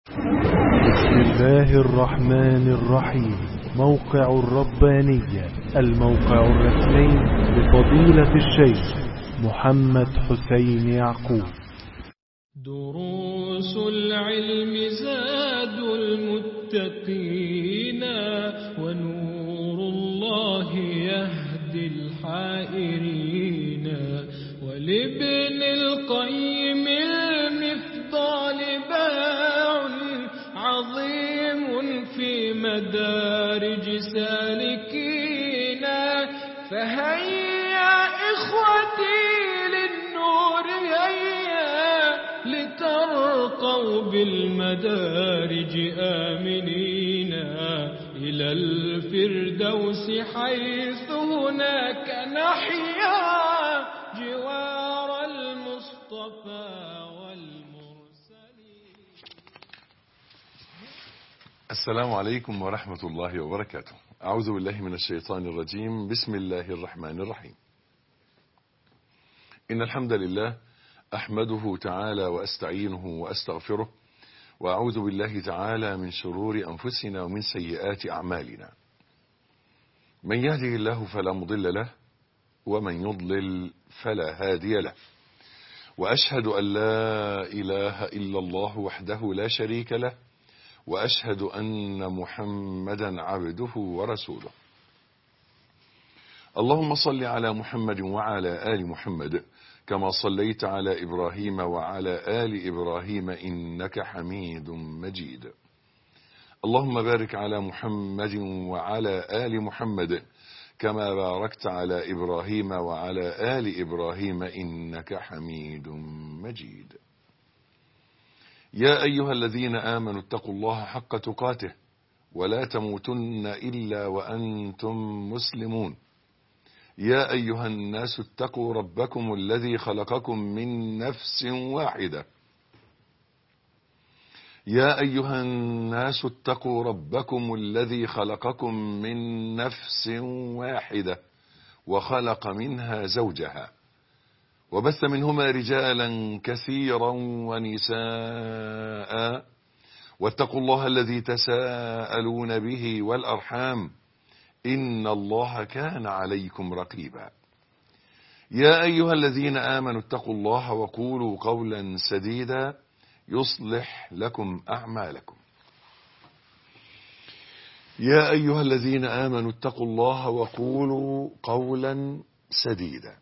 بسم الله الرحمن الرحيم موقع الربانية الموقع الرسمي لفضيلة الشيخ محمد حسين يعقوب دروس العلم زاد المتقين ونور الله يهدي الحائرين ولابن القيم المفضال باع عظيم في مدارج سالكين فهيا إخوتي للنور هيا لترقوا بالمدارج آمنين إلى الفردوس حيث هناك نحيا جوار المصطفى والمرسلين السلام عليكم ورحمة الله وبركاته أعوذ بالله من الشيطان الرجيم بسم الله الرحمن الرحيم إن الحمد لله أحمده تعالى وأستعينه وأستغفره وأعوذ بالله تعالى من شرور أنفسنا ومن سيئات أعمالنا من يهده الله فلا مضل له ومن يضلل فلا هادي له وأشهد أن لا إله إلا الله وحده لا شريك له وأشهد أن محمدا عبده ورسوله اللهم صل على محمد وعلى آل محمد كما صليت على إبراهيم وعلى آل إبراهيم إنك حميد مجيد اللهم بارك على محمد وعلى آل محمد كما باركت على إبراهيم وعلى آل إبراهيم إنك حميد مجيد يا أيها الذين آمنوا اتقوا الله حق تقاته ولا تموتن إلا وأنتم مسلمون يا أيها الناس اتقوا ربكم الذي خلقكم من نفس واحدة يا أيها الناس اتقوا ربكم الذي خلقكم من نفس واحدة وخلق منها زوجها وبث منهما رجالا كثيرا ونساء واتقوا الله الذي تساءلون به والأرحام إن الله كان عليكم رقيبا يا أيها الذين آمنوا اتقوا الله وقولوا قولا سديدا يصلح لكم أعمالكم يا أيها الذين آمنوا اتقوا الله وقولوا قولا سديدا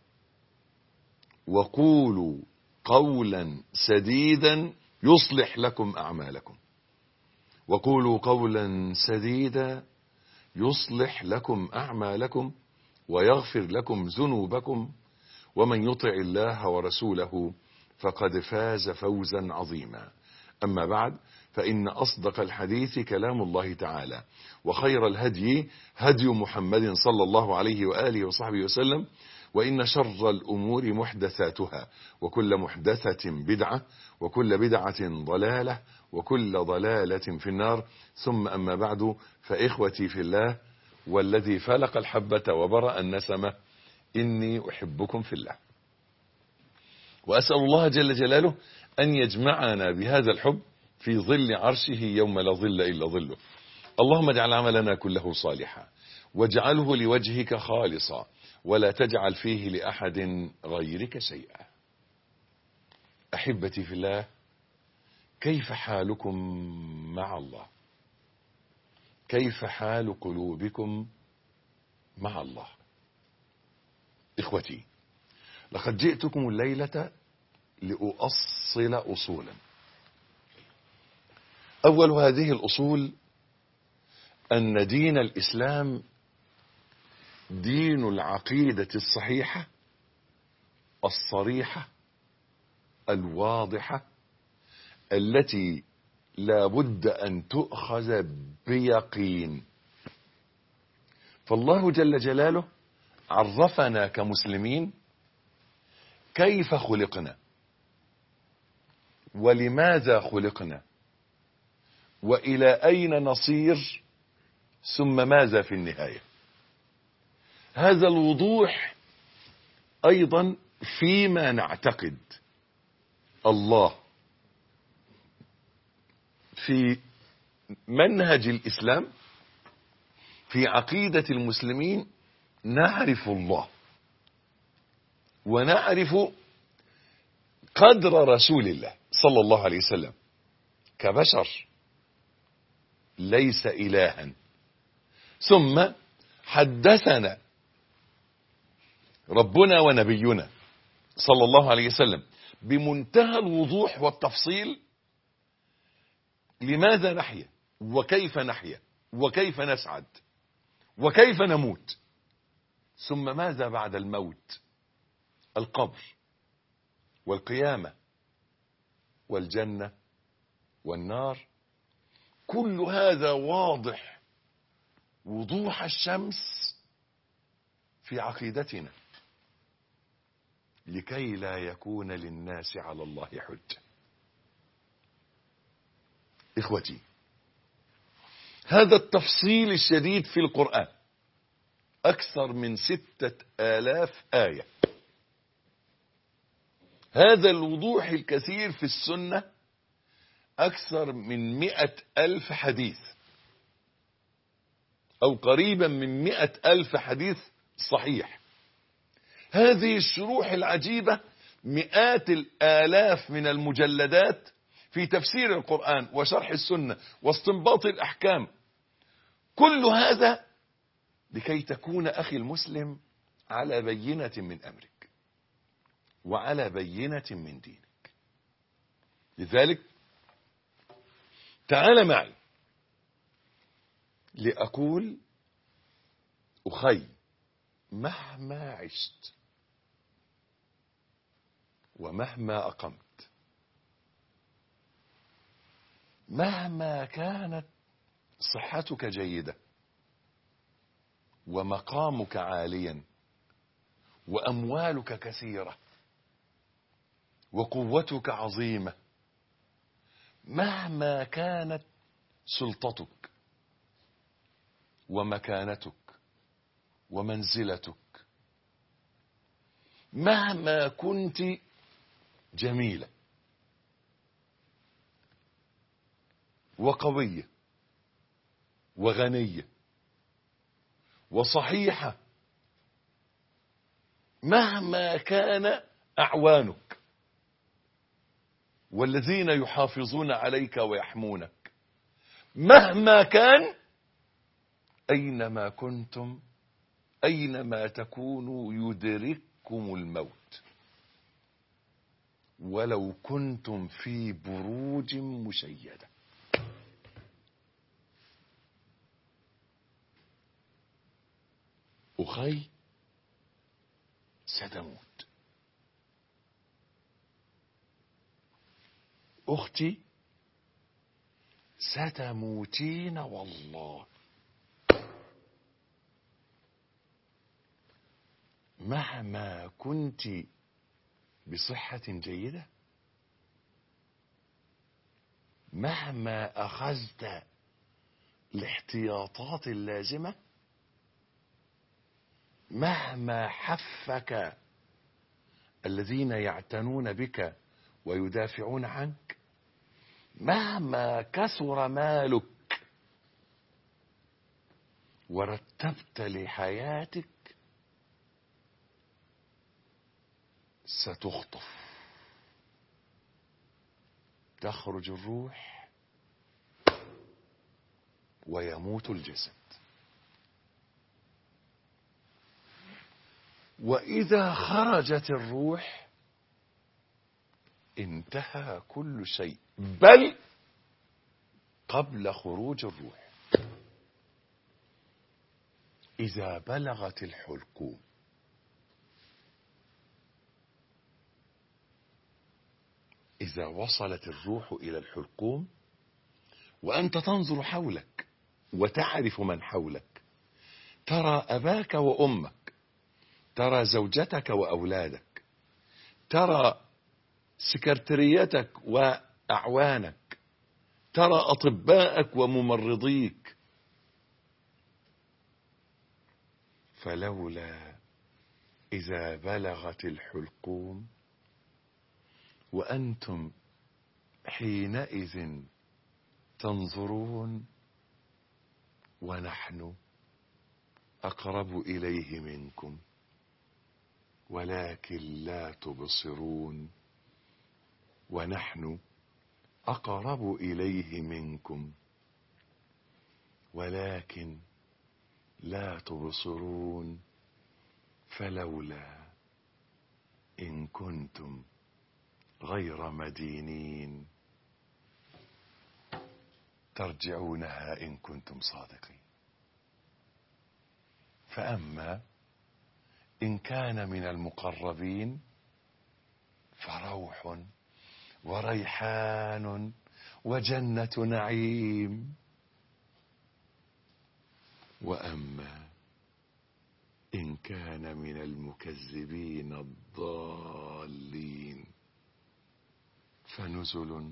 وقولوا قولا سديدا يصلح لكم أعمالكم وقولوا قولا سديدا يصلح لكم أعمالكم ويغفر لكم ذنوبكم ومن يطع الله ورسوله فقد فاز فوزا عظيما أما بعد فإن أصدق الحديث كلام الله تعالى وخير الهدي هدي محمد صلى الله عليه وآله وصحبه وسلم وإن شر الأمور محدثاتها وكل محدثة بدعة وكل بدعة ضلالة وكل ضلالة في النار ثم أما بعد فإخوتي في الله والذي فلق الحبة وبرأ النسمة إني أحبكم في الله وأسأل الله جل جلاله أن يجمعنا بهذا الحب في ظل عرشه يوم لا ظل إلا ظله اللهم اجعل عملنا كله صالحا واجعله لوجهك خالصا ولا تجعل فيه لأحد غيرك شيئا أحبتي في الله كيف حالكم مع الله كيف حال قلوبكم مع الله إخوتي لقد جئتكم الليلة لأؤصل أصولا أول هذه الأصول أن دين الإسلام دين العقيدة الصحيحة الصريحة الواضحة التي لا بد أن تؤخذ بيقين فالله جل جلاله عرفنا كمسلمين كيف خلقنا ولماذا خلقنا وإلى أين نصير ثم ماذا في النهاية هذا الوضوح أيضا فيما نعتقد الله في منهج الإسلام في عقيدة المسلمين نعرف الله ونعرف قدر رسول الله صلى الله عليه وسلم كبشر ليس إلها ثم حدثنا ربنا ونبينا صلى الله عليه وسلم بمنتهى الوضوح والتفصيل لماذا نحيا وكيف نحيا وكيف نسعد وكيف نموت ثم ماذا بعد الموت القبر والقيامة والجنة والنار كل هذا واضح وضوح الشمس في عقيدتنا لكي لا يكون للناس على الله حجة إخوتي هذا التفصيل الشديد في القرآن أكثر من ستة آلاف آية هذا الوضوح الكثير في السنة أكثر من مئة ألف حديث أو قريبا من مئة ألف حديث صحيح هذه الشروح العجيبة مئات الآلاف من المجلدات في تفسير القرآن وشرح السنة واستنباط الأحكام كل هذا لكي تكون أخي المسلم على بينة من أمرك وعلى بينة من دينك لذلك تعال معي لأقول أخي مهما عشت ومهما أقمت مهما كانت صحتك جيدة ومقامك عاليا وأموالك كثيرة وقوتك عظيمة مهما كانت سلطتك ومكانتك ومنزلتك مهما كنت جميلة وقوية وغنية وصحيحة مهما كان أعوانك والذين يحافظون عليك ويحمونك مهما كان أينما كنتم أينما تكونوا يدرككم الموت ولو كنتم في بروج مشيدة أخي ستموت أختي ستموتين والله مهما كنت بصحة جيدة مهما أخذت الاحتياطات اللازمة مهما حفك الذين يعتنون بك ويدافعون عنك مهما كثر مالك ورتبت لحياتك ستخطف تخرج الروح ويموت الجسد وإذا خرجت الروح انتهى كل شيء بل قبل خروج الروح إذا بلغت الحلقوم إذا وصلت الروح إلى الحلقوم وأنت تنظر حولك وتعرف من حولك ترى أباك وأمك ترى زوجتك وأولادك ترى سكرتريتك وأعوانك ترى أطباءك وممرضيك فلولا إذا بلغت الحلقوم وأنتم حينئذ تنظرون ونحن أقرب إليه منكم ولكن لا تبصرون ونحن أقرب إليه منكم ولكن لا تبصرون فلولا إن كنتم غير مدينين ترجعونها إن كنتم صادقين فأما إن كان من المقربين فروح وريحان وجنة نعيم وأما إن كان من المكذبين الضالين فنزل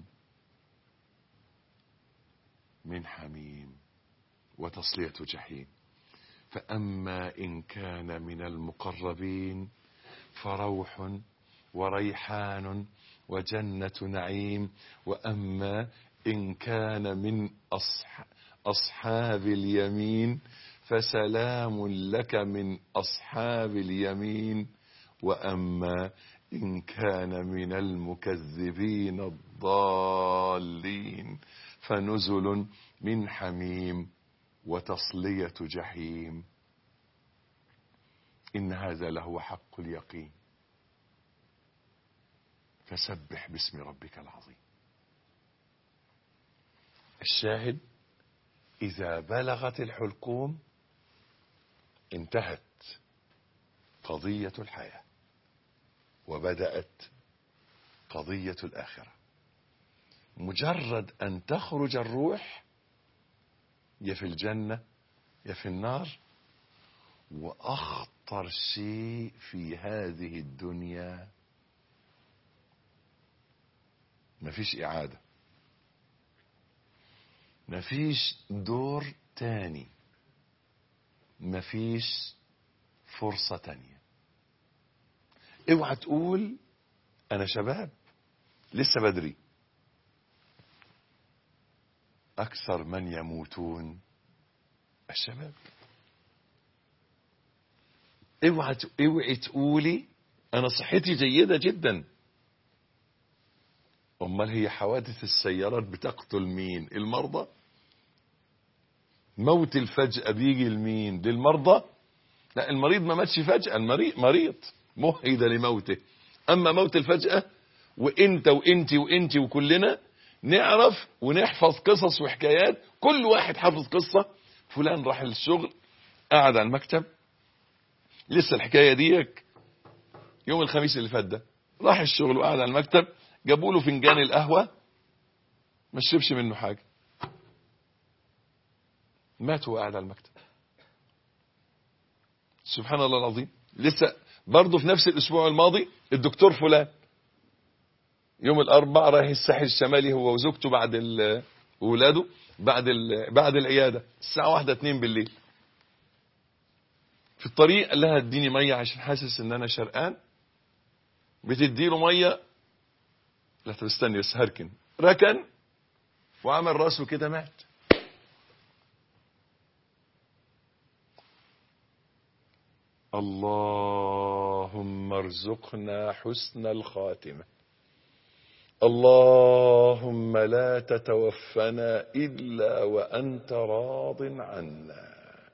من حميم وتصلية جحيم فأما إن كان من المقربين فروح وريحان وجنة نعيم وأما إن كان من أصح أصحاب اليمين فسلام لك من أصحاب اليمين وأما إن كان من المكذبين الضالين فنزل من حميم وتصلية جحيم إن هذا لهو حق اليقين فسبح باسم ربك العظيم الشاهد إذا بلغت الحلقوم انتهت قضية الحياة وبدأت قضية الآخرة مجرد أن تخرج الروح يا في الجنة يا في النار وأخطر شيء في هذه الدنيا مفيش إعادة مفيش دور تاني مفيش فرصة تانية اوعى تقول انا شباب لسه بدري اكثر من يموتون الشباب اوعى ت- اوعي تقولي انا صحتي جيدة جدا امال هي حوادث السيارات بتقتل مين المرضى موت الفجأة بيجي لمين للمرضى لا المريض ما ماتش فجأة المريض مريض مهد لموته اما موت الفجأة وانت وانت وانت وكلنا نعرف ونحفظ قصص وحكايات كل واحد حافظ قصة فلان راح الشغل قعد على المكتب لسه الحكاية ديك يوم الخميس اللي فات ده راح الشغل وقعد على المكتب جابوا له فنجان القهوة ما شربش منه حاجة مات وهو قاعد على المكتب سبحان الله العظيم لسه برضه في نفس الاسبوع الماضي الدكتور فلان يوم الاربعاء رايح الساحل الشمالي هو وزوجته بعد ال- وولاده بعد ال- بعد العياده الساعه واحدة اتنين بالليل في الطريق قال لها اديني ميه عشان حاسس ان انا شرقان بتدي له ميه لا طب استني بس هركن ركن وعمل راسه كده مات اللهم ارزقنا حسن الخاتمة اللهم لا تتوفنا إلا وأنت راض عنا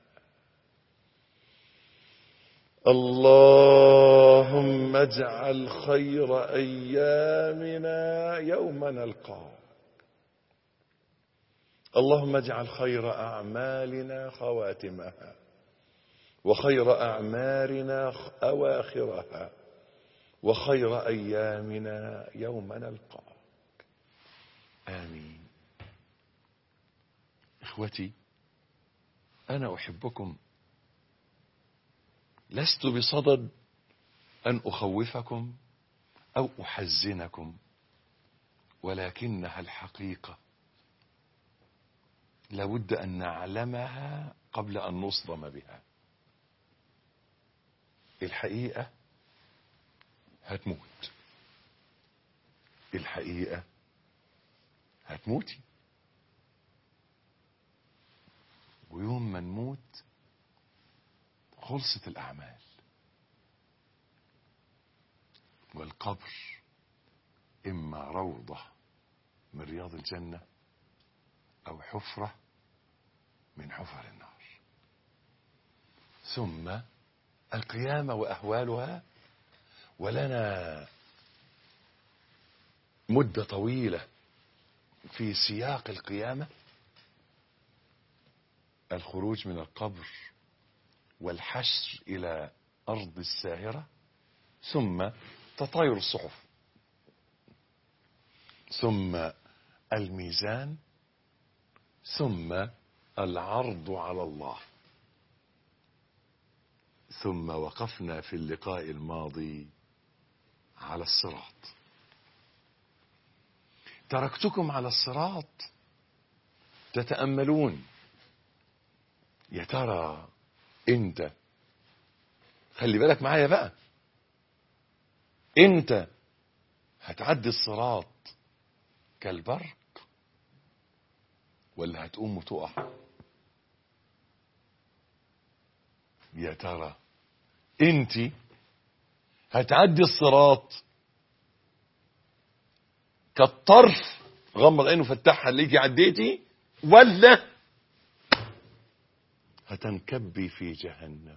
اللهم اجعل خير أيامنا يوم نلقاك اللهم اجعل خير أعمالنا خواتمها وخير أعمارنا أواخرها وخير أيامنا يوم نلقاك آمين إخوتي أنا أحبكم لست بصدد أن أخوفكم أو أحزنكم ولكنها الحقيقة لابد أن نعلمها قبل أن نصدم بها الحقيقة هتموت الحقيقة هتموتي لما نموت خلصت الأعمال والقبر إما روضة من رياض الجنة أو حفرة من حفر النار ثم القيامة وأهوالها ولنا مدة طويلة في سياق القيامة الخروج من القبر والحشر إلى أرض الساهرة ثم تطاير الصحف ثم الميزان ثم العرض على الله ثم وقفنا في اللقاء الماضي على الصراط تركتكم على الصراط تتأملون يا ترى انت خلي بالك معايا بقى انت هتعدي الصراط كالبرق ولا هتقوم وتقع يا ترى انت هتعدي الصراط كالطرف غمض عينه فتحها ليكي عديتي ولا هتنكبي في جهنم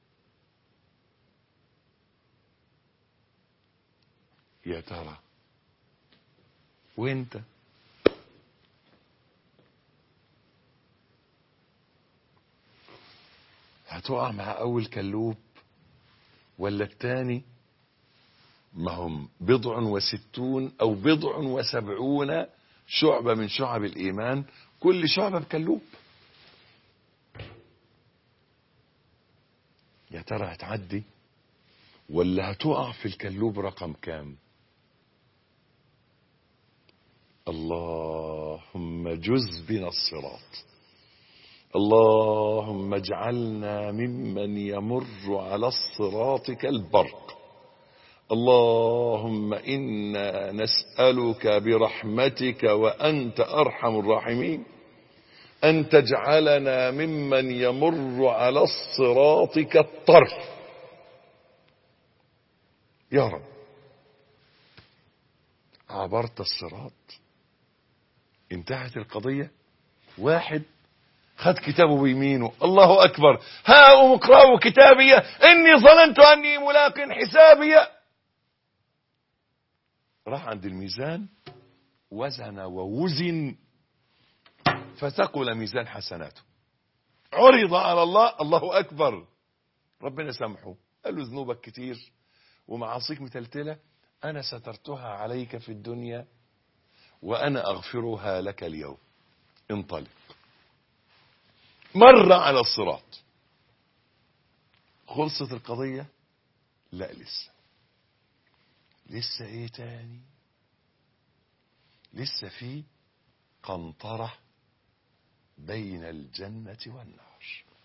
يا ترى وانت هتقع مع اول كلوب ولا التاني ما هم بضع وستون او بضع وسبعون شعبة من شعب الايمان كل شعبة بكلوب يا ترى هتعدي ولا هتقع في الكلوب رقم كام اللهم جز بنا الصراط اللهم اجعلنا ممن يمر على الصراط كالبرق اللهم انا نسالك برحمتك وانت ارحم الراحمين ان تجعلنا ممن يمر على الصراط كالطرف يا رب عبرت الصراط انتهت القضيه واحد خد كتابه بيمينه الله أكبر ها اقرأوا كتابي إني ظننت أني ملاق حسابي راح عند الميزان وزن ووزن فثقل ميزان حسناته عرض على الله الله أكبر ربنا سامحه قال له ذنوبك كتير ومعاصيك متلتلة أنا سترتها عليك في الدنيا وأنا أغفرها لك اليوم انطلق مر على الصراط خلصت القضية لا لسه لسه ايه تاني لسه في قنطرة بين الجنة والنار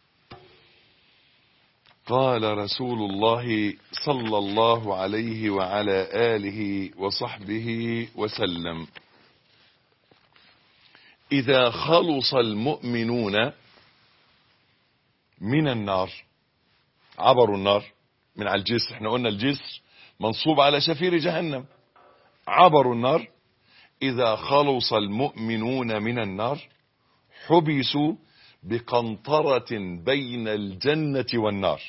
قال رسول الله صلى الله عليه وعلى آله وصحبه وسلم إذا خلص المؤمنون من النار عبروا النار من على الجسر احنا قلنا الجسر منصوب على شفير جهنم عبروا النار إذا خلص المؤمنون من النار حبسوا بقنطرة بين الجنة والنار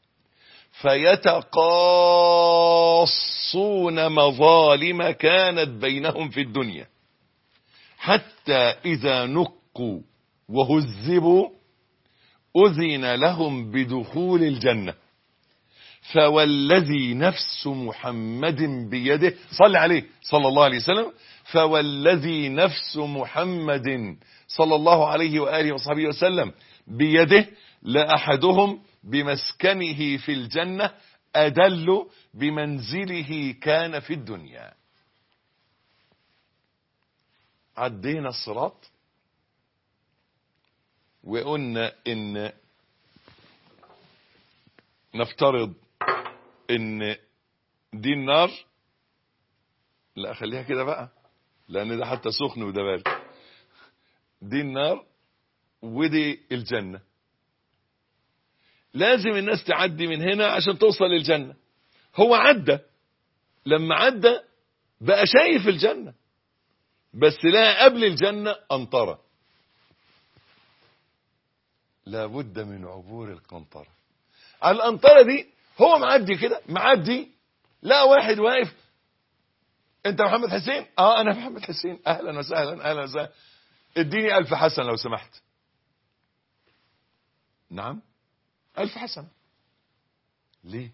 فيتقاصون مظالم كانت بينهم في الدنيا حتى إذا نقوا وهذبوا أذن لهم بدخول الجنة فوالذي نفس محمد بيده صلى عليه صلى الله عليه وسلم فوالذي نفس محمد صلى الله عليه وآله وصحبه وسلم بيده لأحدهم بمسكنه في الجنة أدل بمنزله كان في الدنيا عدينا الصراط وقلنا ان نفترض ان دي النار لا خليها كده بقى لان ده حتى سخن وده بارد دي النار ودي الجنة لازم الناس تعدي من هنا عشان توصل للجنة هو عدى لما عدى بقى شايف الجنة بس لا قبل الجنة قنطرة لابد من عبور القنطرة على القنطرة دي هو معدي كده معدي لا واحد واقف انت محمد حسين اه انا محمد حسين اهلا وسهلا اهلا وسهلا اديني الف حسن لو سمحت نعم الف حسن ليه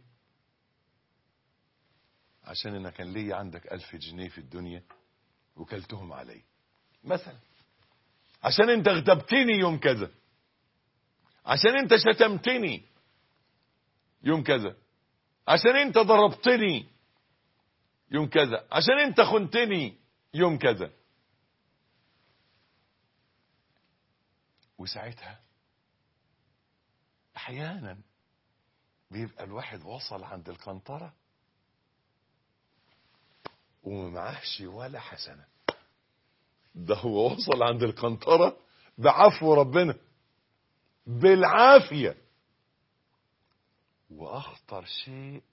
عشان انا كان ليا عندك الف جنيه في الدنيا وكلتهم علي مثلا عشان انت اغتبتني يوم كذا عشان انت شتمتني يوم كذا عشان انت ضربتني يوم كذا عشان انت خنتني يوم كذا وساعتها احيانا بيبقى الواحد وصل عند القنطرة ومعهش ولا حسنة ده هو وصل عند القنطرة بعفو ربنا بالعافية واخطر شيء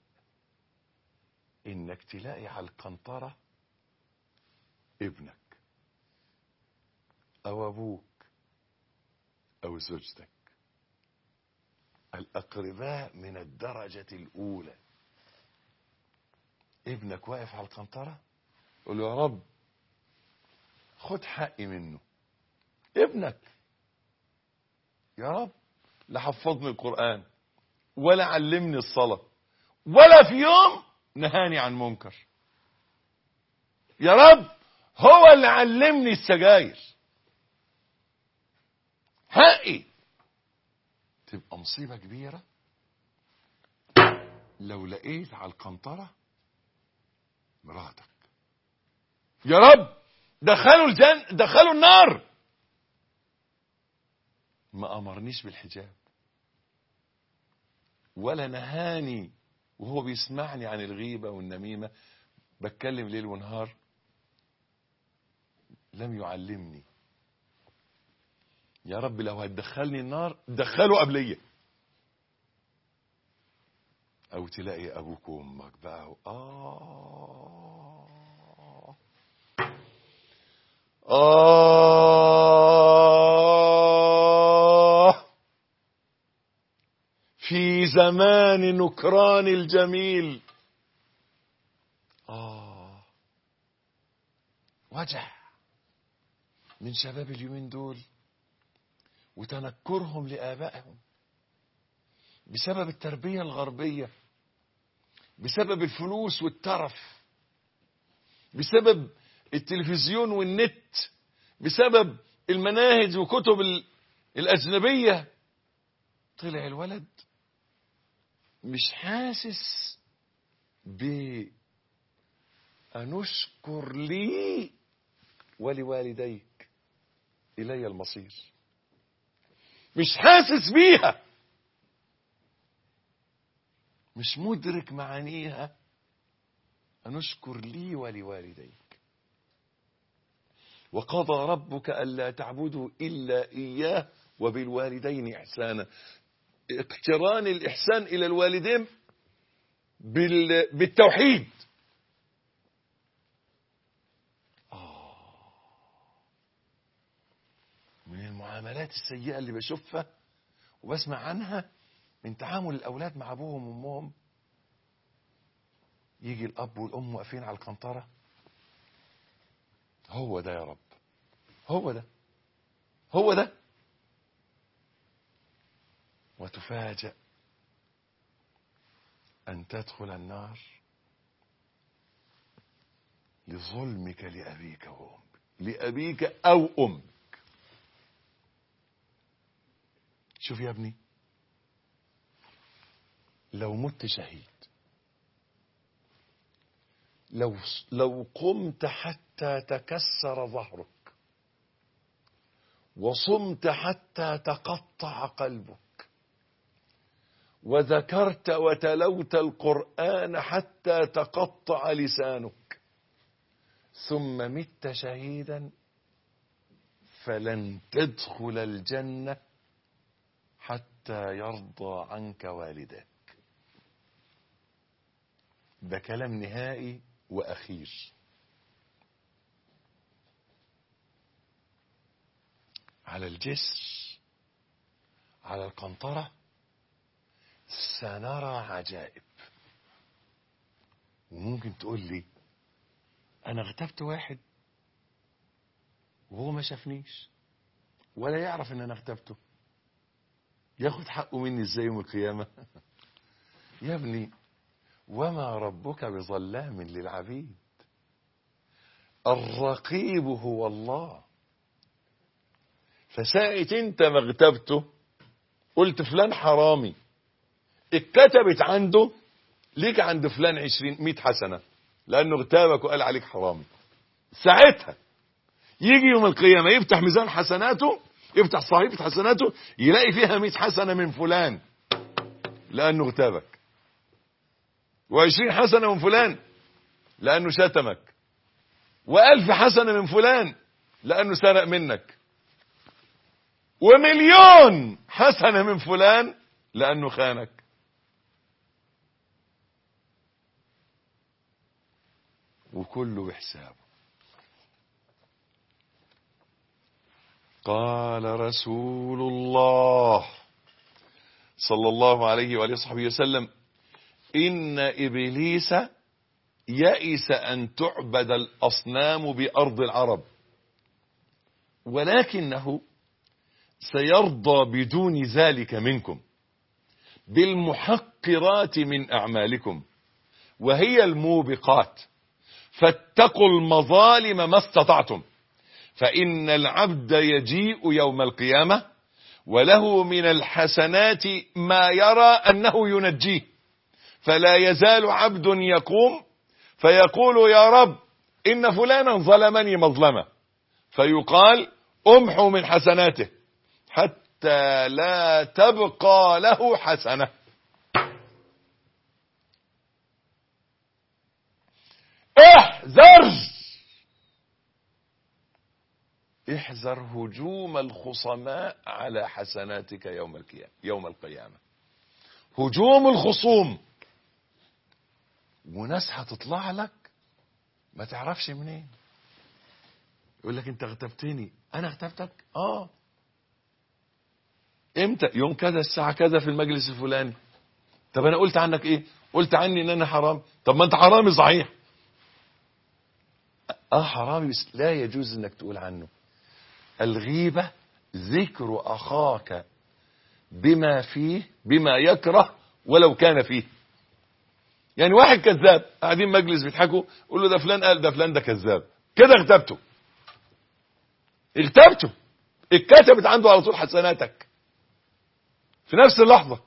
انك تلاقي على القنطرة ابنك او ابوك او زوجتك الاقرباء من الدرجة الاولى ابنك واقف على القنطرة قول له يا رب خد حقي منه ابنك يا رب لا حفظني القرآن ولا علمني الصلاة ولا في يوم نهاني عن منكر يا رب هو اللي علمني السجاير حقي تبقى مصيبة كبيرة لو لقيت على القنطرة مراتك يا رب دخلوا الجن دخلوا النار ما امرنيش بالحجاب ولا نهاني وهو بيسمعني عن الغيبة والنميمة بتكلم ليل ونهار لم يعلمني يا رب لو هتدخلني النار دخله قبلية او تلاقي ابوك وامك بقى آه آه في زمان نكران الجميل آه وجع من شباب اليومين دول وتنكرهم لآبائهم بسبب التربية الغربية بسبب الفلوس والترف بسبب التلفزيون والنت بسبب المناهج وكتب ال- الأجنبية طلع الولد مش حاسس ب أنشكر لي ولوالديك إلي المصير مش حاسس بيها مش مدرك معانيها أنشكر لي ولوالديك وقضى ربك ألا تعبدوا إلا إياه وبالوالدين إحسانا اقتران الإحسان إلى الوالدين بال... بالتوحيد آه. من المعاملات السيئة اللي بشوفها وبسمع عنها من تعامل الأولاد مع أبوهم وأمهم يجي الأب والأم واقفين على القنطرة هو ده يا رب هو ده هو ده وتفاجأ أن تدخل النار لظلمك لأبيك وأمك لأبيك أو أمك شوف يا ابني لو مت شهيد لو لو قمت حتى تكسر ظهرك وصمت حتى تقطع قلبك وذكرت وتلوت القرآن حتى تقطع لسانك ثم مت شهيدا فلن تدخل الجنة حتى يرضى عنك والدك ده كلام نهائي وأخير على الجسر على القنطرة سنرى عجائب وممكن تقول لي أنا اغتبت واحد وهو ما شافنيش ولا يعرف ان انا اغتبته ياخد حقه مني ازاي يوم القيامة يا ابني وما ربك بظلام للعبيد الرقيب هو الله فساعة انت ما اغتبته قلت فلان حرامي اتكتبت عنده ليك عند فلان عشرين مئة حسنة لانه اغتابك وقال عليك حرامي ساعتها يجي يوم القيامة يفتح ميزان حسناته يفتح صحيفة حسناته يلاقي فيها 100 حسنة من فلان لأنه اغتابك وعشرين حسنة من فلان لأنه شتمك وألف حسنة من فلان لأنه سرق منك ومليون حسنة من فلان لأنه خانك وكله بحسابه قال رسول الله صلى الله عليه وآله وصحبه وسلم إن إبليس يئس أن تعبد الأصنام بأرض العرب ولكنه سيرضى بدون ذلك منكم بالمحقرات من أعمالكم وهي الموبقات فاتقوا المظالم ما استطعتم فإن العبد يجيء يوم القيامة وله من الحسنات ما يرى أنه ينجيه فلا يزال عبد يقوم فيقول يا رب إن فلانا ظلمني مظلمة فيقال امحوا من حسناته حتى لا تبقى له حسنة احذر احذر هجوم الخصماء على حسناتك يوم القيامة يوم القيامة هجوم الخصوم وناس هتطلع لك ما تعرفش منين يقول لك انت اغتبتني انا اغتبتك اه امتى يوم كذا الساعة كذا في المجلس الفلاني طب انا قلت عنك ايه قلت عني ان انا حرام طب ما انت حرامي صحيح اه حرامي بس لا يجوز انك تقول عنه الغيبة ذكر أخاك بما فيه بما يكره ولو كان فيه يعني واحد كذاب قاعدين مجلس بيضحكوا قول له ده فلان قال ده فلان ده كذاب كده اغتبته اغتبته اتكتبت عنده على طول حسناتك في نفس اللحظة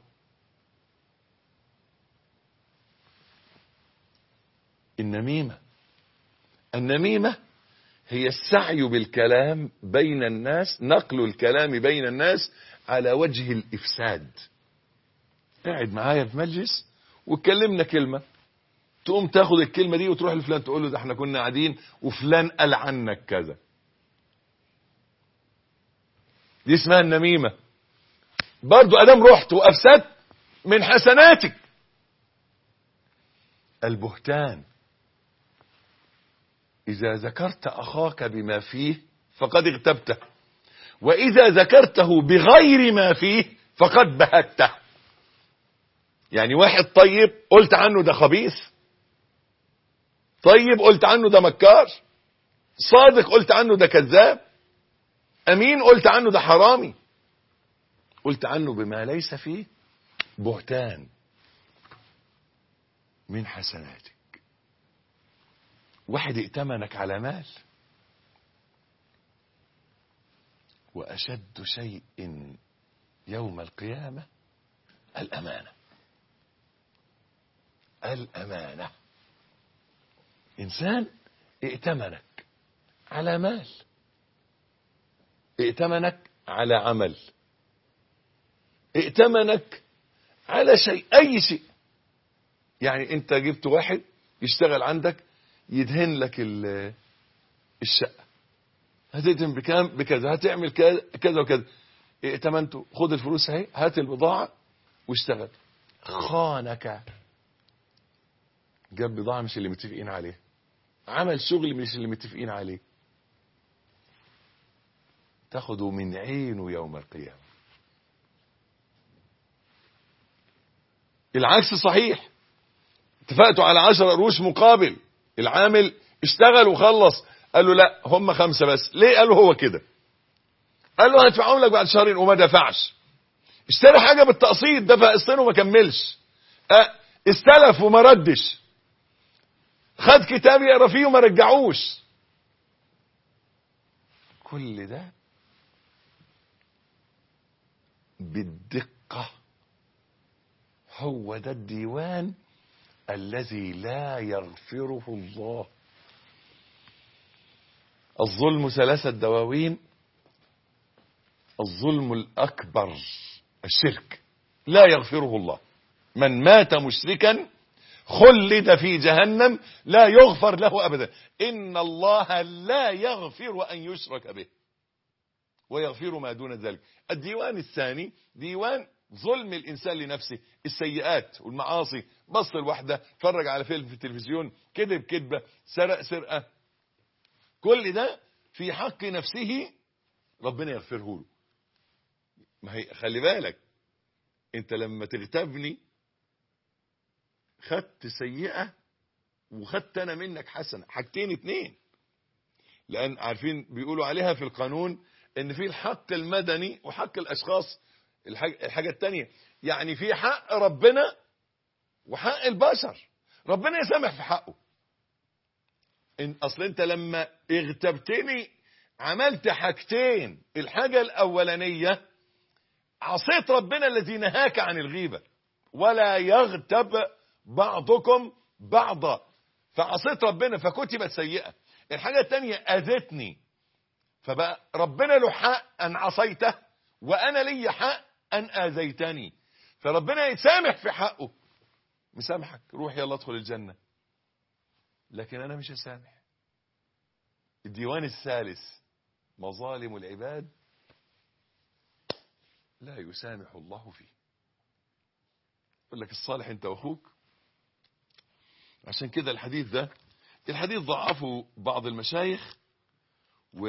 النميمة النميمة هي السعي بالكلام بين الناس نقل الكلام بين الناس على وجه الإفساد قاعد معايا في مجلس واتكلمنا كلمة تقوم تاخد الكلمة دي وتروح لفلان تقول له ده احنا كنا قاعدين وفلان قال عنك كذا دي اسمها النميمة برضو ادام رحت وافسدت من حسناتك البهتان إذا ذكرت أخاك بما فيه فقد اغتبته وإذا ذكرته بغير ما فيه فقد بهته يعني واحد طيب قلت عنه ده خبيث طيب قلت عنه ده مكار صادق قلت عنه ده كذاب أمين قلت عنه ده حرامي قلت عنه بما ليس فيه بهتان من حسناتك واحد ائتمنك على مال وأشد شيء يوم القيامة الأمانة الأمانة إنسان ائتمنك على مال ائتمنك على عمل ائتمنك على شيء أي شيء يعني أنت جبت واحد يشتغل عندك يدهن لك الشقة هتدهن بكام بكذا هتعمل كذا وكذا ائتمنته خد الفلوس اهي هات البضاعة واشتغل خانك جاب بضاعة مش اللي متفقين عليه عمل شغل مش اللي متفقين عليه تاخده من عينه يوم القيامة العكس صحيح اتفقتوا على عشر قروش مقابل العامل اشتغل وخلص قال له لا هم خمسة بس ليه قال له هو كده قال له هدفعهم لك بعد شهرين وما دفعش اشترى حاجة بالتقسيط دفع قسطين وما كملش اه استلف وما ردش خد كتاب يقرا فيه وما رجعوش كل ده بالدقة هو ده الديوان الذي لا يغفره الله الظلم ثلاثة دواوين الظلم الأكبر الشرك لا يغفره الله من مات مشركا خلد في جهنم لا يغفر له أبدا إن الله لا يغفر أن يشرك به ويغفر ما دون ذلك الديوان الثاني ديوان ظلم الإنسان لنفسه السيئات والمعاصي بص الوحدة فرج على فيلم في التلفزيون كذب كذبة سرق سرقة كل ده في حق نفسه ربنا يغفره له ما هي خلي بالك انت لما تغتابني خدت سيئة وخدت انا منك حسنة حاجتين اتنين لان عارفين بيقولوا عليها في القانون ان في الحق المدني وحق الاشخاص الحاجة, الحاجة التانية يعني في حق ربنا وحق البشر ربنا يسامح في حقه إن اصل انت لما اغتبتني عملت حاجتين الحاجة الاولانية عصيت ربنا الذي نهاك عن الغيبة ولا يغتب بعضكم بعضا فعصيت ربنا فكتبت سيئة الحاجة التانية اذتني فبقى ربنا له حق ان عصيته وانا لي حق ان اذيتني فربنا يسامح في حقه مسامحك روح يلا ادخل الجنة لكن انا مش هسامح الديوان الثالث مظالم العباد لا يسامح الله فيه يقول لك الصالح انت واخوك عشان كده الحديث ده الحديث ضعفه بعض المشايخ و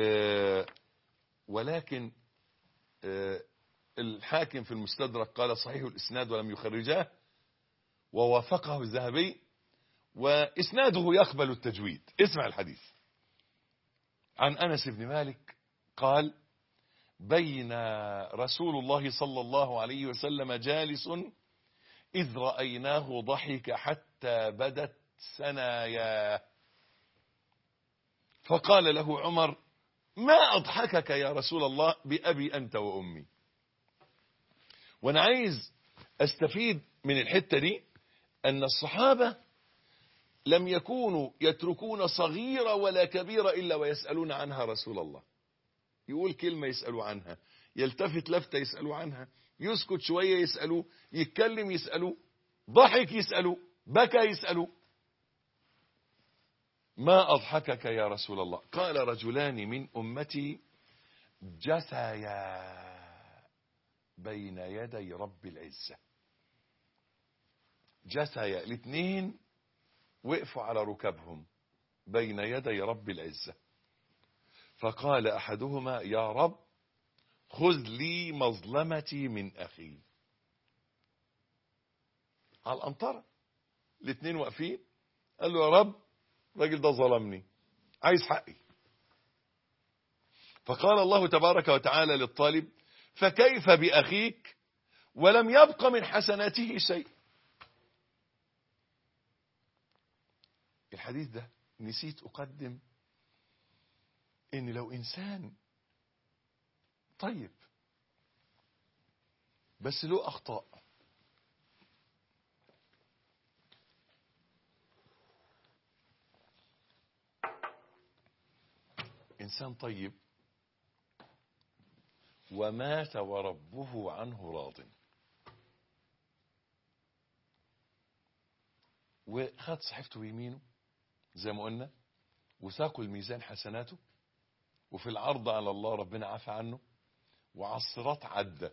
ولكن الحاكم في المستدرك قال صحيح الاسناد ولم يخرجاه ووافقه الذهبي واسناده يقبل التجويد اسمع الحديث عن انس بن مالك قال بين رسول الله صلى الله عليه وسلم جالس إذ رأيناه ضحك حتى بدت سناياه فقال له عمر ما أضحكك يا رسول الله بأبي أنت وأمي وأنا عايز أستفيد من الحتة دي أن الصحابة لم يكونوا يتركون صغيرة ولا كبيرة إلا ويسألون عنها رسول الله يقول كلمة يسألوا عنها يلتفت لفتة يسألوا عنها يسكت شوية يسألوا يتكلم يسألوا ضحك يسألوا بكى يسألوا ما أضحكك يا رسول الله قال رجلان من أمتي جثيا بين يدي رب العزة جثيا الاثنين وقفوا على ركبهم بين يدي رب العزة فقال أحدهما يا رب خذ لي مظلمتي من أخي على الأنطرة الاثنين واقفين قال له يا رب الراجل ده ظلمني عايز حقي فقال الله تبارك وتعالى للطالب فكيف بأخيك ولم يبق من حسناته شيء الحديث ده نسيت أقدم ان لو انسان طيب بس له اخطاء انسان طيب ومات وربه عنه راض وخد صحيفته بيمينه زي ما قلنا وثاقوا الميزان حسناته وفي العرض على الله ربنا عفى عنه وعلى الصراط عدى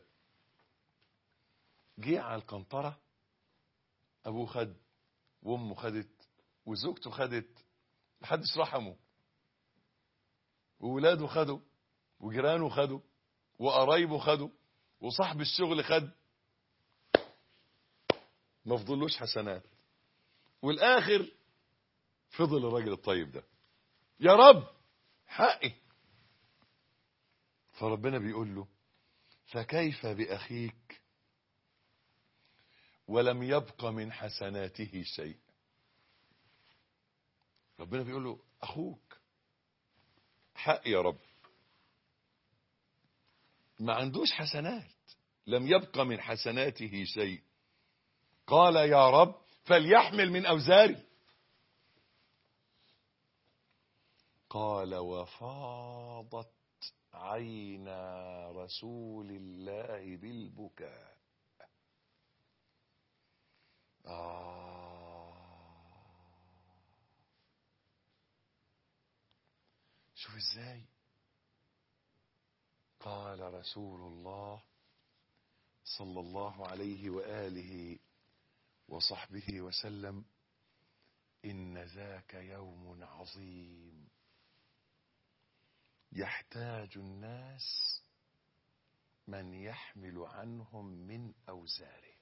جه على القنطرة أبوه خد وأمه خدت وزوجته خدت محدش رحمه وولاده خدوا وجيرانه خدوا وقرايبه خدوا وصاحب الشغل خد ما فضلوش حسنات والاخر فضل الراجل الطيب ده يا رب حقي فربنا بيقول له فكيف بأخيك ولم يبق من حسناته شيء ربنا بيقول له أخوك حق يا رب ما عندوش حسنات لم يبق من حسناته شيء قال يا رب فليحمل من أوزاري قال وفاضت عينا رسول الله بالبكاء آه شوف ازاي قال رسول الله صلى الله عليه وآله وصحبه وسلم إن ذاك يوم عظيم يحتاج الناس من يحمل عنهم من أوزاره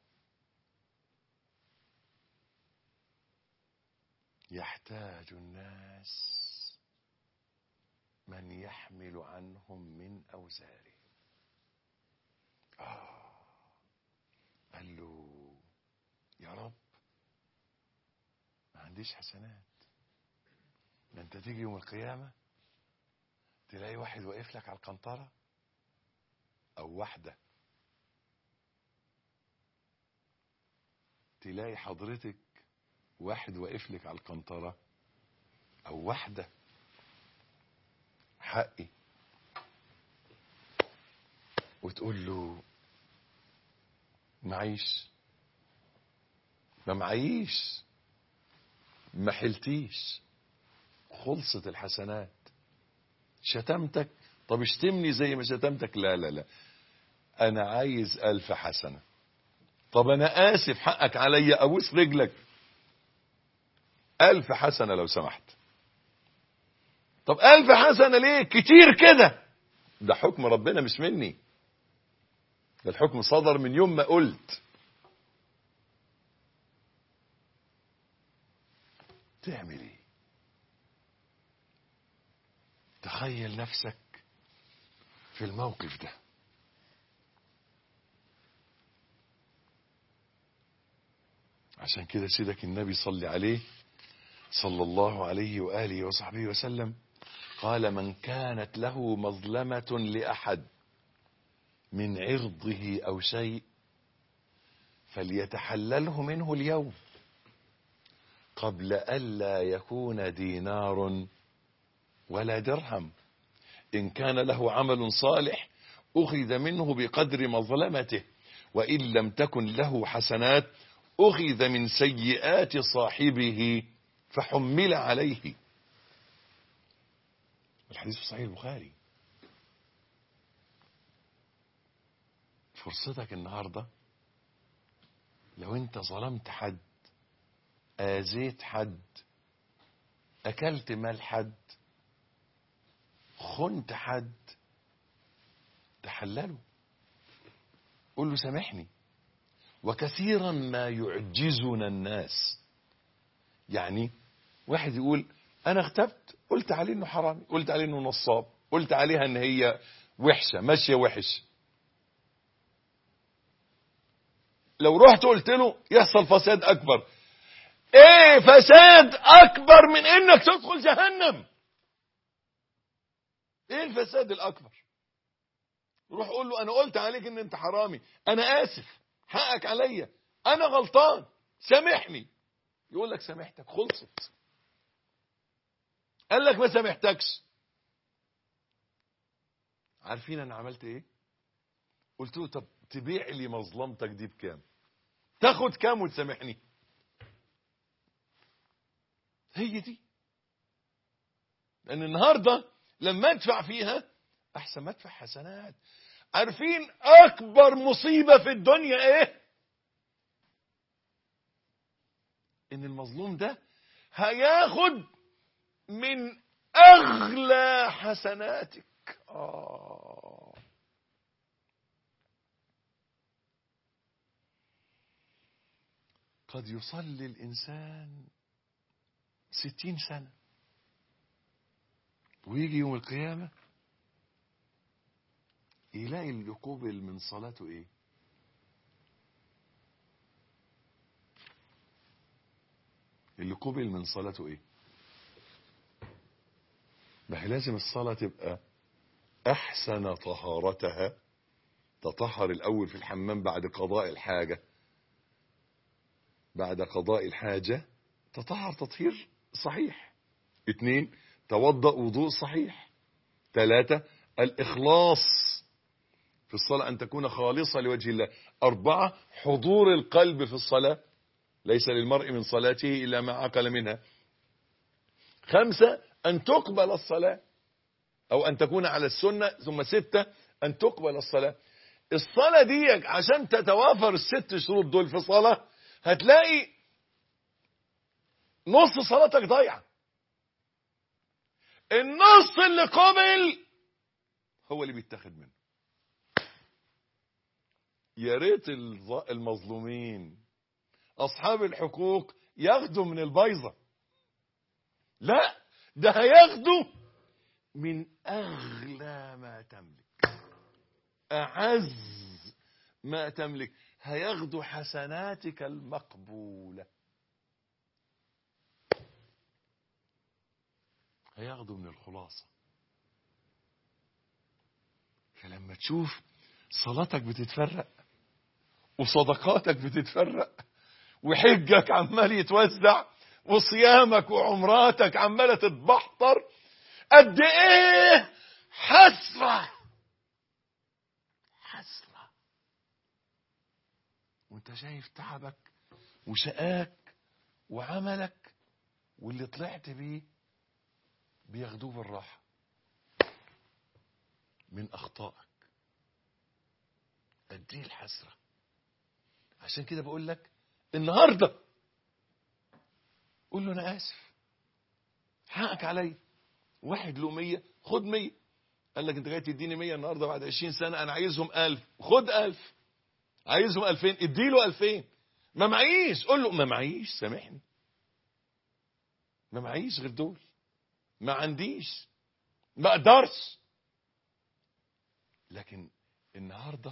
يحتاج الناس من يحمل عنهم من أوزاره آه قال له يا رب ما عنديش حسنات ما انت تيجي يوم القيامة تلاقي واحد واقف لك على القنطرة او واحدة تلاقي حضرتك واحد واقف لك على القنطرة او واحدة حقي وتقول له معيش ما معيش ما حلتيش خلصت الحسنات شتمتك طب اشتمني زي ما شتمتك لا لا لا انا عايز الف حسنة طب انا اسف حقك عليا ابوس رجلك الف حسنة لو سمحت طب الف حسنة ليه كتير كده ده حكم ربنا مش مني ده الحكم صدر من يوم ما قلت تعمل ايه تخيل نفسك في الموقف ده عشان كده سيدك النبي صلى عليه صلى الله عليه وآله وصحبه وسلم قال من كانت له مظلمة لأحد من عرضه أو شيء فليتحلله منه اليوم قبل ألا يكون دينار ولا درهم إن كان له عمل صالح أخذ منه بقدر مظلمته وإن لم تكن له حسنات أخذ من سيئات صاحبه فحمل عليه الحديث في صحيح البخاري فرصتك النهاردة لو انت ظلمت حد آذيت حد أكلت مال حد خنت حد تحلله قل له سامحني وكثيرا ما يعجزنا الناس يعني واحد يقول انا اغتبت قلت عليه انه حرامي قلت عليه انه نصاب قلت عليها ان هي وحشة ماشية وحش لو رحت قلت له يحصل فساد اكبر ايه فساد اكبر من انك تدخل جهنم ايه الفساد الاكبر روح قول له انا قلت عليك ان انت حرامي انا اسف حقك عليا انا غلطان سامحني يقول لك سامحتك خلصت قال لك ما سامحتكش عارفين انا عملت ايه قلت له طب تبيع لي مظلمتك دي بكام تاخد كام وتسامحني هي دي لان النهارده لما ادفع فيها احسن ما ادفع حسنات عارفين اكبر مصيبة في الدنيا ايه ان المظلوم ده هياخد من اغلى حسناتك آه. قد يصلي الانسان ستين سنة ويجي يوم القيامة يلاقي اللي قبل من صلاته ايه اللي قبل من صلاته ايه ما هي لازم الصلاة تبقى احسن طهارتها تطهر الاول في الحمام بعد قضاء الحاجة بعد قضاء الحاجة تطهر تطهير صحيح اثنين توضأ وضوء صحيح ثلاثة الإخلاص في الصلاة أن تكون خالصة لوجه الله أربعة حضور القلب في الصلاة ليس للمرء من صلاته إلا ما عقل منها خمسة أن تقبل الصلاة أو أن تكون على السنة ثم ستة أن تقبل الصلاة الصلاة دي عشان تتوافر الست شروط دول في صلاة هتلاقي نص صلاتك ضايعة النص اللي قبل هو اللي بيتاخد منه يا ريت الظ- المظلومين اصحاب الحقوق ياخدوا من البيضة لا ده هياخدوا من اغلى ما تملك اعز ما تملك هياخدوا حسناتك المقبوله هياخدوا من الخلاصة فلما تشوف صلاتك بتتفرق وصدقاتك بتتفرق وحجك عمال يتوزع وصيامك وعمراتك عمالة تتبحتر قد ايه حسرة حسرة وانت شايف تعبك وشقاك وعملك واللي طلعت بيه بياخدوه بالراحة من أخطائك قد ايه الحسرة عشان كده بقول لك النهاردة قول له أنا آسف حقك عليا واحد له مية خد مية قال لك أنت جاي تديني مية النهاردة بعد عشرين سنة أنا عايزهم ألف خد ألف عايزهم ألفين اديله ألفين ما معيش قول له ما معيش سامحني ما معيش غير دول ما عنديش ما اقدرش لكن النهارده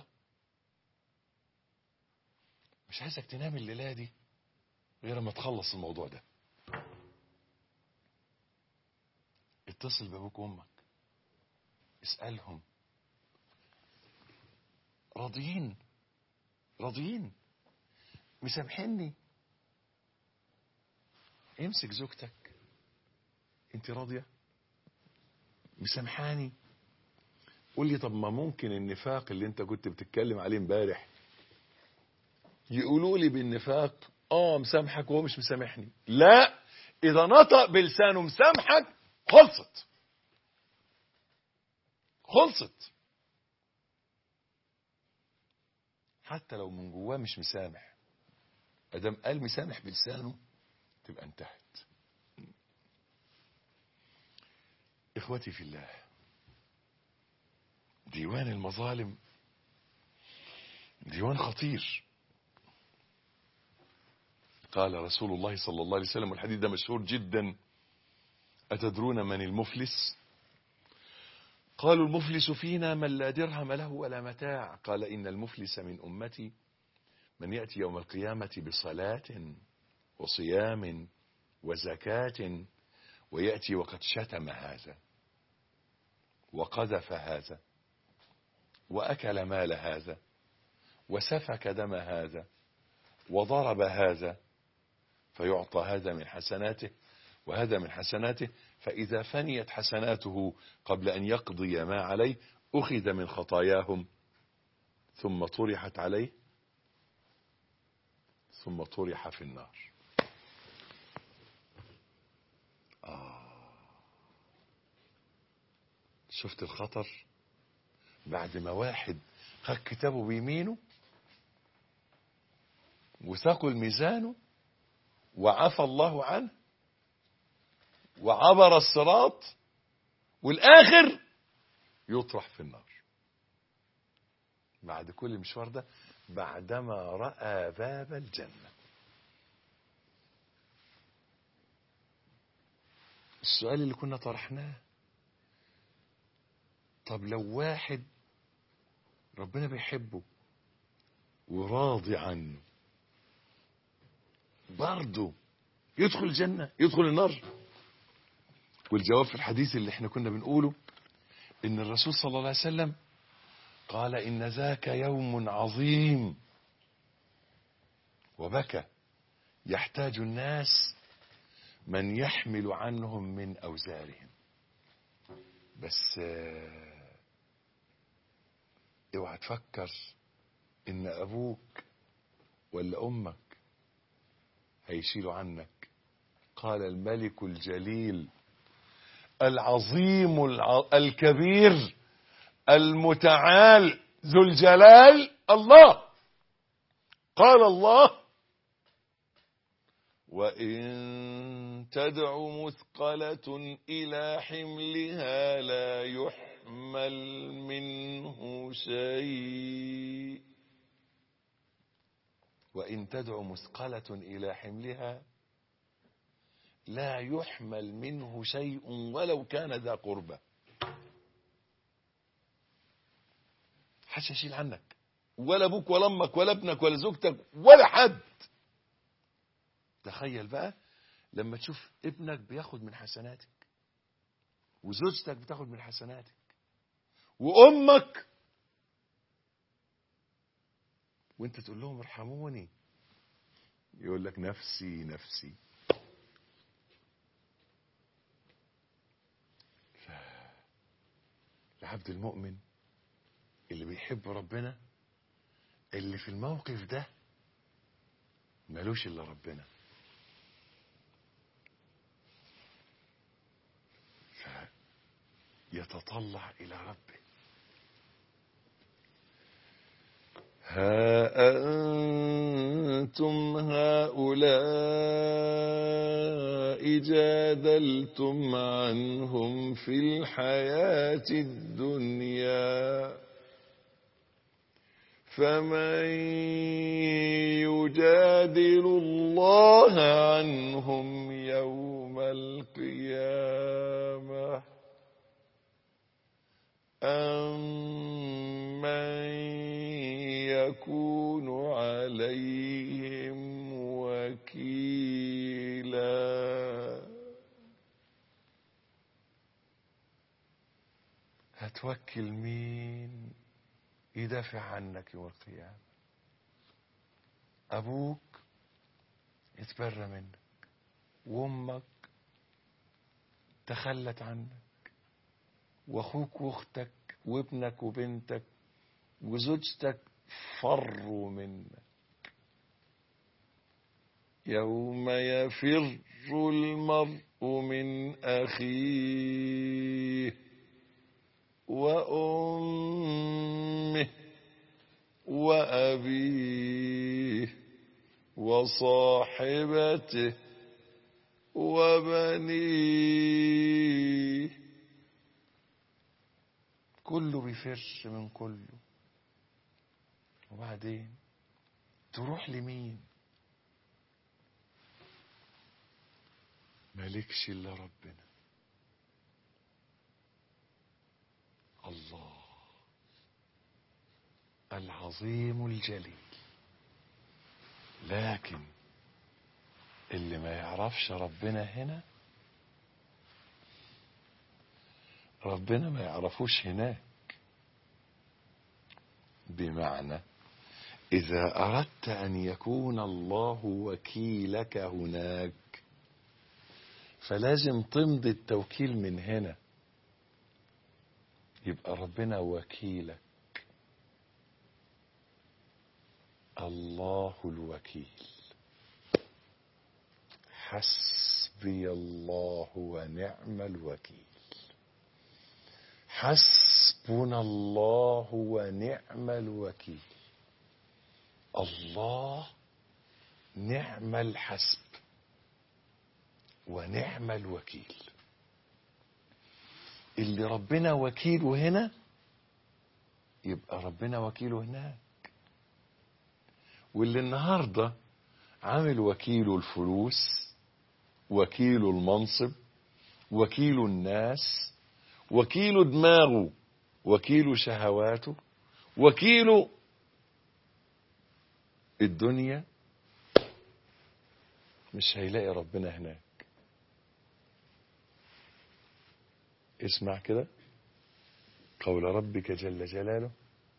مش عايزك تنام الليله دي غير ما تخلص الموضوع ده اتصل بابوك وامك اسالهم راضيين راضيين مسامحيني امسك زوجتك انت راضيه مسامحاني قول لي طب ما ممكن النفاق اللي انت كنت بتتكلم عليه امبارح يقولوا لي بالنفاق اه مسامحك وهو مش مسامحني لا اذا نطق بلسانه مسامحك خلصت خلصت حتى لو من جواه مش مسامح ادام قال مسامح بلسانه تبقى انتهت اخوتي في الله ديوان المظالم ديوان خطير قال رسول الله صلى الله عليه وسلم والحديث ده مشهور جدا أتدرون من المفلس قالوا المفلس فينا من لا درهم له ولا متاع قال إن المفلس من أمتي من يأتي يوم القيامة بصلاة وصيام وزكاة ويأتي وقد شتم هذا وقذف هذا وأكل مال هذا وسفك دم هذا وضرب هذا فيعطى هذا من حسناته وهذا من حسناته فإذا فنيت حسناته قبل أن يقضي ما عليه أخذ من خطاياهم ثم طرحت عليه ثم طرح في النار آه. شفت الخطر بعد ما واحد خد كتابه بيمينه وثقل ميزانه وعفى الله عنه وعبر الصراط والآخر يطرح في النار بعد كل المشوار ده بعدما رأى باب الجنة السؤال اللي كنا طرحناه طب لو واحد ربنا بيحبه وراضي عنه برضه يدخل الجنة يدخل النار والجواب في الحديث اللي احنا كنا بنقوله ان الرسول صلى الله عليه وسلم قال ان ذاك يوم عظيم وبكى يحتاج الناس من يحمل عنهم من اوزارهم بس آه، اوعى تفكر ان ابوك ولا امك هيشيلوا عنك قال الملك الجليل العظيم الع... الكبير المتعال ذو الجلال الله قال الله وإن تدع مثقلة إلى حملها لا يحمل منه شيء وإن تدع مثقلة إلى حملها لا يحمل منه شيء ولو كان ذا قربة حدش يشيل عنك ولا ابوك ولا امك ولا ابنك ولا زوجتك ولا حد تخيل بقى لما تشوف ابنك بياخد من حسناتك وزوجتك بتاخد من حسناتك وامك وانت تقول لهم ارحموني يقول لك نفسي نفسي العبد المؤمن اللي بيحب ربنا اللي في الموقف ده ملوش الا ربنا فيتطلع الى ربه ها أنتم هؤلاء جادلتم عنهم في الحياة الدنيا فمن يجادل الله عنهم يوم القيامة أم من يكون عليهم وكيلا هتوكل مين يدافع عنك يوم القيامة أبوك يتبرى منك وأمك تخلت عنك وأخوك وأختك وابنك وبنتك وزوجتك فروا منك يوم يفر المرء من أخيه وأمه وأبيه وصاحبته وبنيه كله بيفر من كله وبعدين تروح لمين مالكش الا ربنا الله العظيم الجليل لكن اللي ما يعرفش ربنا هنا ربنا ما يعرفوش هناك بمعنى إذا أردت أن يكون الله وكيلك هناك فلازم تمضي التوكيل من هنا يبقى ربنا وكيلك الله الوكيل حسبي الله ونعم الوكيل حسبي حسبنا الله ونعم الوكيل الله نعم الحسب ونعم الوكيل اللي ربنا وكيله هنا يبقى ربنا وكيله هناك واللي النهارده عامل وكيله الفلوس وكيله المنصب وكيله الناس وكيله دماغه وكيله شهواته وكيله الدنيا مش هيلاقي ربنا هناك اسمع كده قول ربك جل جلاله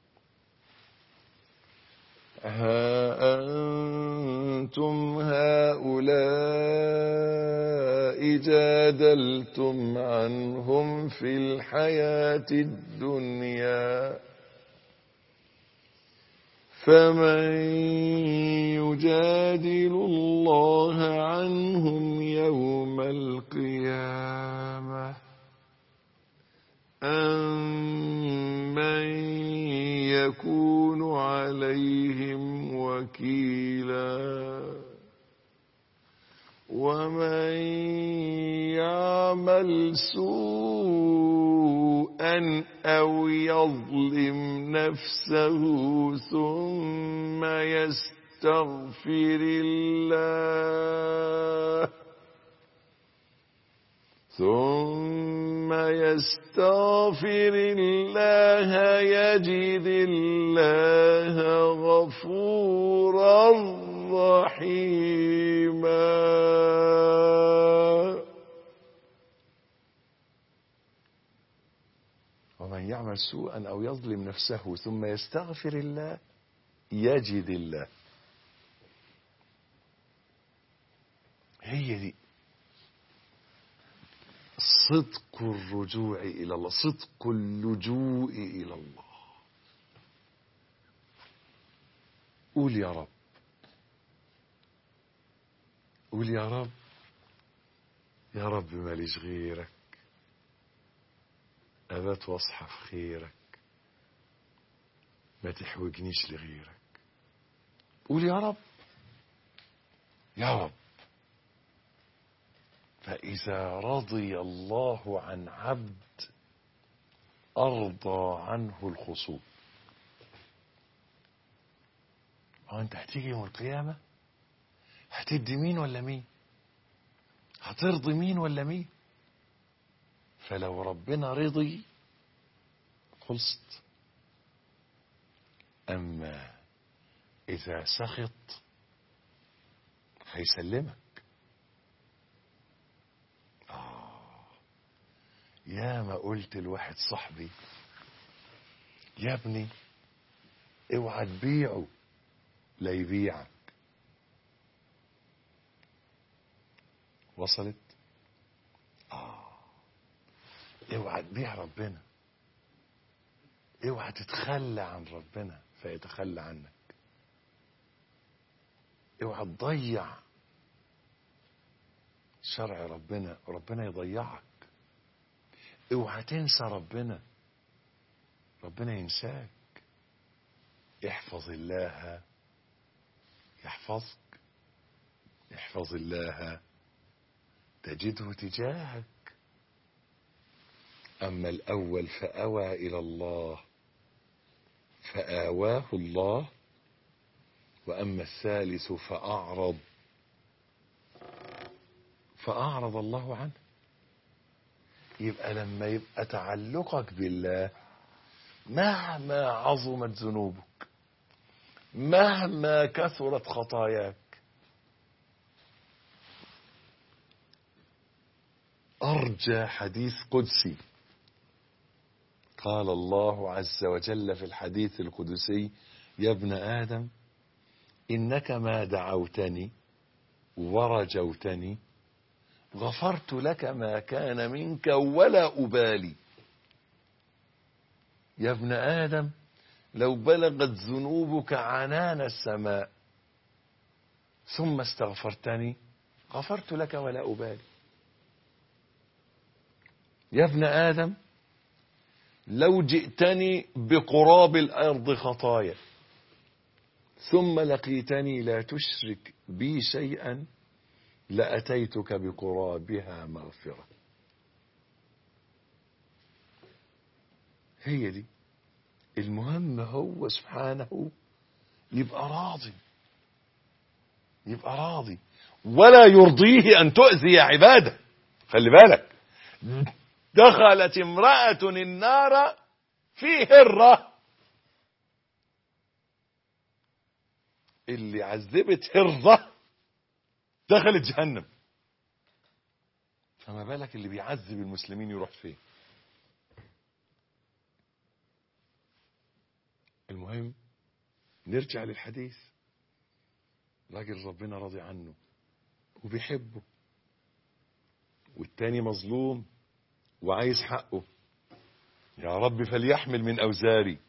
ها أنتم هؤلاء جادلتم عنهم في الحياة الدنيا فمن يجادل الله عنهم يوم القيامة أم من يكون عليهم وكيلا ومن يعمل سوءا أو يظلم نفسه ثم يستغفر الله ثم يستغفر الله يجد الله غفورا رحيما ومن يعمل سوءا او يظلم نفسه ثم يستغفر الله يجد الله هي دي صدق الرجوع إلى الله صدق اللجوء إلى الله قول يا رب قول يا رب يا رب ماليش غيرك أبات واصحى في خيرك ما تحوجنيش لغيرك قول يا رب يا رب فإذا رضي الله عن عبد أرضى عنه الخصوم هو أنت هتيجي يوم القيامة هتدي مين ولا مين هترضي مين ولا مين فلو ربنا رضي خلصت أما إذا سخط هيسلمك يا ما قلت لواحد صاحبي يا ابني اوعى تبيعه لا يبيعك وصلت اه اوعى تبيع ربنا اوعى تتخلى عن ربنا فيتخلى عنك اوعى تضيع شرع ربنا ربنا يضيعك اوعى تنسى ربنا ربنا ينساك احفظ الله يحفظك احفظ الله تجده تجاهك أما الأول فأوى إلى الله فآواه الله وأما الثالث فأعرض فأعرض الله عنه يبقى لما يبقى تعلقك بالله مهما عظمت ذنوبك مهما كثرت خطاياك أرجى حديث قدسي قال الله عز وجل في الحديث القدسي يا ابن آدم إنك ما دعوتني ورجوتني غفرت لك ما كان منك ولا أبالي يا ابن آدم لو بلغت ذنوبك عنان السماء ثم استغفرتني غفرت لك ولا أبالي يا ابن آدم لو جئتني بقراب الأرض خطايا ثم لقيتني لا تشرك بي شيئا لأتيتك بقرابها مغفرة هي دي المهم هو سبحانه يبقى راضي يبقى راضي ولا يرضيه أن تؤذي عباده خلي بالك دخلت امرأة النار في هرة اللي عذبت هرة دخلت جهنم فما بالك اللي بيعذب المسلمين يروح فين المهم نرجع للحديث راجل ربنا راضي عنه وبيحبه والتاني مظلوم وعايز حقه يا رب فليحمل من أوزاري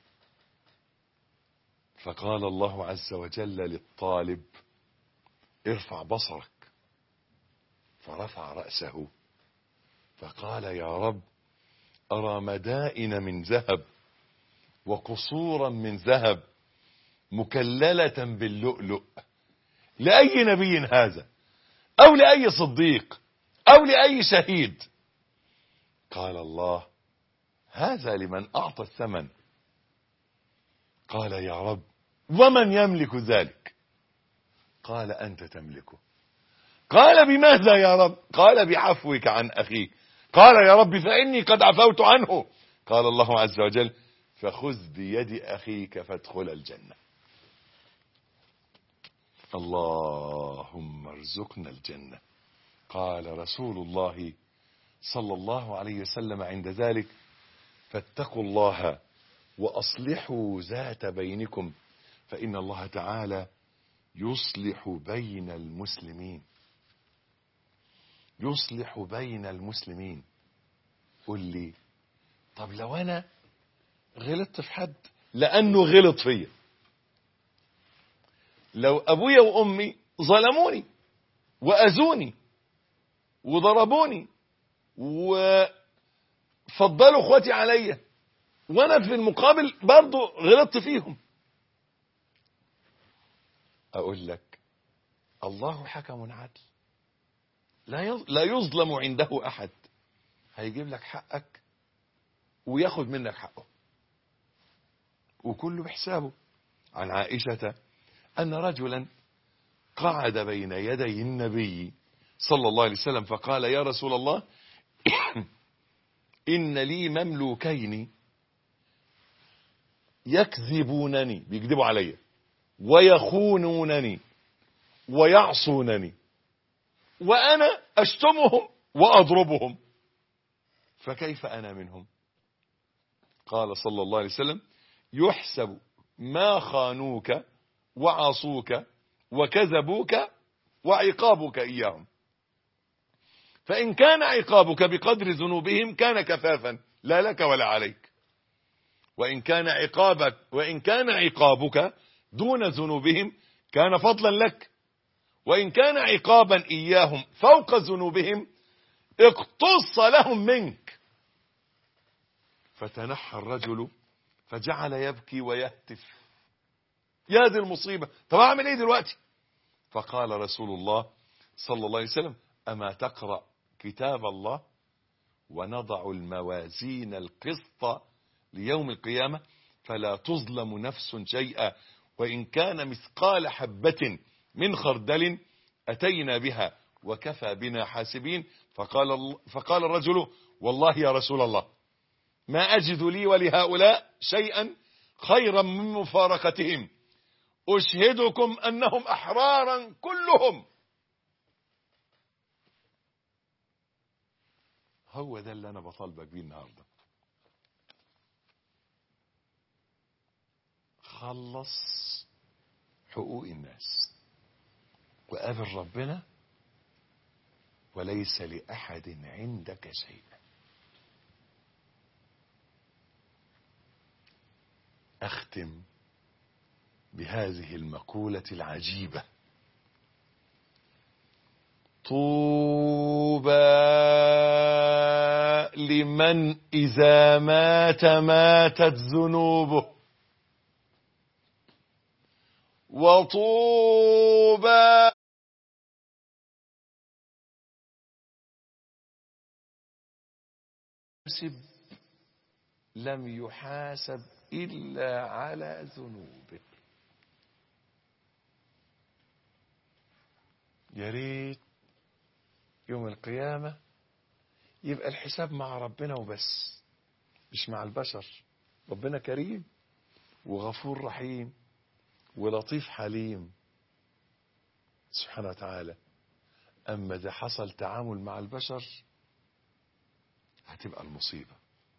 فقال الله عز وجل للطالب ارفع بصرك فرفع رأسه فقال يا رب أرى مدائن من ذهب وقصورا من ذهب مكللة باللؤلؤ لأي نبي هذا أو لأي صديق أو لأي شهيد قال الله هذا لمن أعطى الثمن قال يا رب ومن يملك ذلك قال أنت تملكه قال بماذا يا رب قال بعفوك عن أخيك قال يا رب فإني قد عفوت عنه قال الله عز وجل فخذ بيد أخيك فادخل الجنة اللهم ارزقنا الجنة قال رسول الله صلى الله عليه وسلم عند ذلك فاتقوا الله وأصلحوا ذات بينكم فإن الله تعالى يصلح بين المسلمين يصلح بين المسلمين قل لي طب لو أنا غلطت في حد لأنه غلط فيا لو أبويا وأمي ظلموني وأذوني وضربوني وفضلوا اخواتي عليا وانا في المقابل برضو غلطت فيهم اقول لك الله حكم عدل لا لا يظلم عنده احد هيجيب لك حقك وياخد منك حقه وكله بحسابه عن عائشة أن رجلا قعد بين يدي النبي صلى الله عليه وسلم فقال يا رسول الله إن لي مملوكين يكذبونني بيكذبوا علي ويخونونني ويعصونني وأنا أشتمهم وأضربهم فكيف أنا منهم قال صلى الله عليه وسلم يحسب ما خانوك وعصوك وكذبوك وعقابك إياهم فإن كان عقابك بقدر ذنوبهم كان كفافا لا لك ولا عليك وإن كان عقابك وإن كان عقابك دون ذنوبهم كان فضلا لك وإن كان عقابا إياهم فوق ذنوبهم اقتص لهم منك فتنحى الرجل فجعل يبكي ويهتف يا دي المصيبة طب أعمل إيه دلوقتي فقال رسول الله صلى الله عليه وسلم أما تقرأ كتاب الله ونضع الموازين القسط ليوم القيامة فلا تظلم نفس شيئا وإن كان مثقال حبة من خردل أتينا بها وكفى بنا حاسبين فقال, فقال الرجل والله يا رسول الله ما أجد لي ولهؤلاء شيئا خيرا من مفارقتهم أشهدكم أنهم أحرارا كلهم هو ده اللي أنا بطالبك بيه النهاردة خلص حقوق الناس وقابل ربنا وليس لأحد عندك شيء أختم بهذه المقولة العجيبة طوبى من إذا مات ماتت ذنوبه وطوبى حاسب لم يحاسب إلا على ذنوبه يا ريت يوم القيامة يبقى الحساب مع ربنا وبس مش مع البشر ربنا كريم وغفور رحيم ولطيف حليم سبحانه وتعالى أما إذا حصل تعامل مع البشر هتبقى المصيبة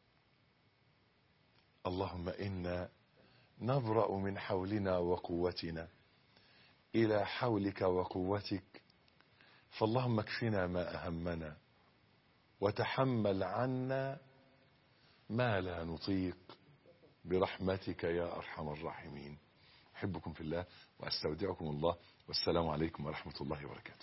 اللهم إنا نبرأ من حولنا وقوتنا إلى حولك وقوتك فاللهم اكفنا ما أهمنا وتحمل عنا ما لا نطيق برحمتك يا أرحم الراحمين أحبكم في الله وأستودعكم الله والسلام عليكم ورحمة الله وبركاته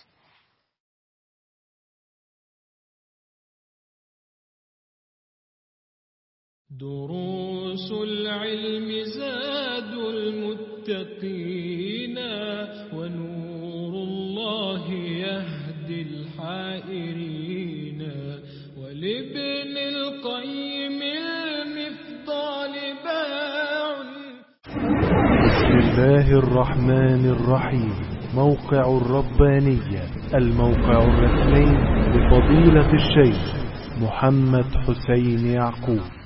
دروس العلم زاد المتقين ونور الله يهدي الحائرين ولابن القيم المفضال باع بسم الله الرحمن الرحيم موقع الربانية الموقع الرسمي لفضيلة الشيخ محمد حسين يعقوب